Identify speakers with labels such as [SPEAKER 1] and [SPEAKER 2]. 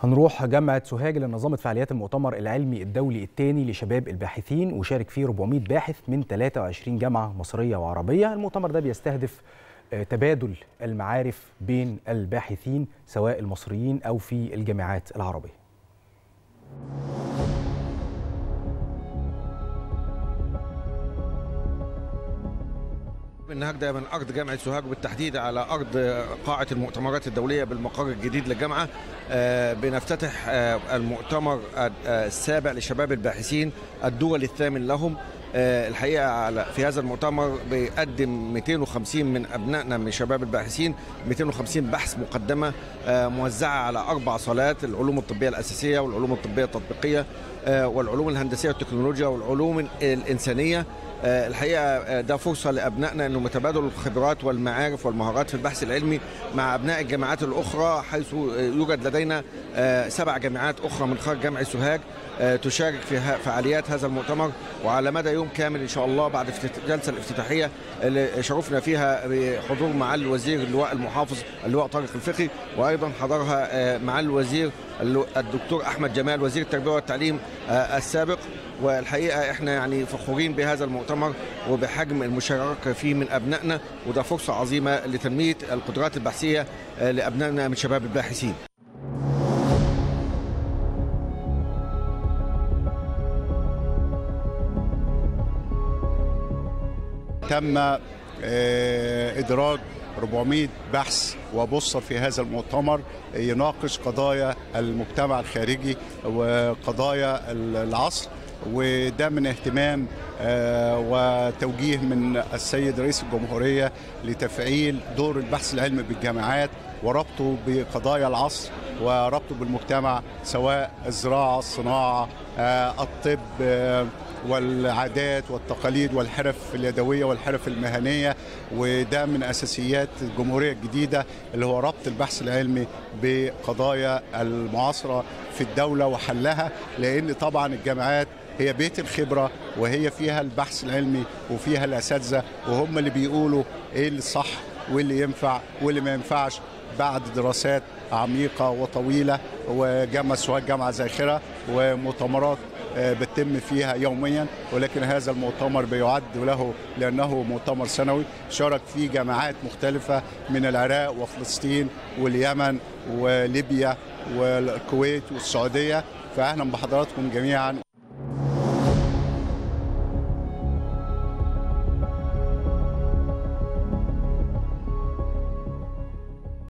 [SPEAKER 1] هنروح جامعة سوهاج اللي نظمت فعاليات المؤتمر العلمي الدولي الثاني لشباب الباحثين وشارك فيه 400 باحث من 23 جامعة مصرية وعربية المؤتمر ده بيستهدف تبادل المعارف بين الباحثين سواء المصريين أو في الجامعات العربية
[SPEAKER 2] النهارده من ارض جامعه سوهاج بالتحديد على ارض قاعه المؤتمرات الدوليه بالمقر الجديد للجامعه بنفتتح المؤتمر السابع لشباب الباحثين الدول الثامن لهم الحقيقه في هذا المؤتمر بيقدم 250 من ابنائنا من شباب الباحثين 250 بحث مقدمه موزعه على اربع صالات العلوم الطبيه الاساسيه والعلوم الطبيه التطبيقيه والعلوم الهندسيه والتكنولوجيا والعلوم الانسانيه الحقيقه ده فرصه لابنائنا انه يتبادلوا الخبرات والمعارف والمهارات في البحث العلمي مع ابناء الجامعات الاخرى حيث يوجد لدينا سبع جامعات اخرى من خارج جامعه سوهاج تشارك في فعاليات هذا المؤتمر وعلى مدى يوم كامل ان شاء الله بعد الجلسه الافتتاحيه اللي شرفنا فيها بحضور معالي الوزير اللواء المحافظ اللواء طارق الفقي وايضا حضرها معالي الوزير الدكتور احمد جمال وزير التربيه والتعليم السابق والحقيقه احنا يعني فخورين بهذا المؤتمر وبحجم المشاركه فيه من ابنائنا وده فرصه عظيمه لتنميه القدرات البحثيه لابنائنا من شباب الباحثين.
[SPEAKER 3] تم ادراج 400 بحث وبصر في هذا المؤتمر يناقش قضايا المجتمع الخارجي وقضايا العصر وده من اهتمام وتوجيه من السيد رئيس الجمهورية لتفعيل دور البحث العلمي بالجامعات وربطه بقضايا العصر وربطه بالمجتمع سواء الزراعة الصناعة الطب والعادات والتقاليد والحرف اليدوية والحرف المهنية وده من أساسيات الجمهورية الجديدة اللي هو ربط البحث العلمي بقضايا المعاصرة في الدولة وحلها لأن طبعا الجامعات هي بيت الخبرة وهي فيها البحث العلمي وفيها الأساتذة وهم اللي بيقولوا إيه اللي صح واللي ينفع واللي ما ينفعش بعد دراسات عميقة وطويلة وجامعة سوهاج جامعة زاخرة ومؤتمرات بتتم فيها يوميا ولكن هذا المؤتمر بيعد له لأنه مؤتمر سنوي شارك فيه جامعات مختلفة من العراق وفلسطين واليمن وليبيا والكويت والسعودية فأهلا بحضراتكم جميعا